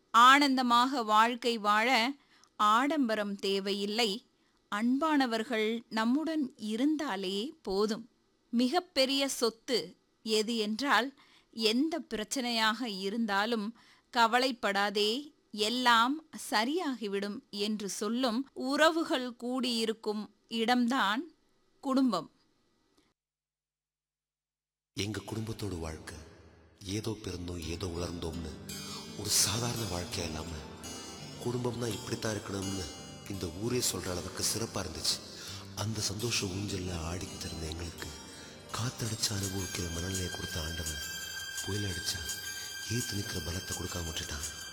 ஆனந்தமாக வாழ்க்கை வாழ ஆடம்பரம் தேவையில்லை அன்பானவர்கள் நம்முடன் இருந்தாலே போதும் மிகப்பெரிய சொத்து எது என்றால் எந்த பிரச்சனையாக இருந்தாலும் கவலைப்படாதே எல்லாம் சரியாகிவிடும் என்று சொல்லும் உறவுகள் கூடியிருக்கும் இடம்தான் குடும்பம் எங்க குடும்பத்தோட வாழ்க்கை ஏதோ பிறந்தோம் ஏதோ வளர்ந்தோம்னு ஒரு சாதாரண வாழ்க்கையா இல்லாம குடும்பம்னா இப்படித்தான் இருக்கணும்னு இந்த ஊரே சொல்ற அளவுக்கு சிறப்பா இருந்துச்சு அந்த சந்தோஷ ஊஞ்சல்ல ஆடிக்கிட்டு இருந்த எங்களுக்கு காத்தடிச்சு அனுபவிக்கிற மனநிலையை கொடுத்த ஆண்டவன் புயல் அடிச்சா ஏத்து நிற்கிற பலத்தை கொடுக்காம விட்டுட்டான்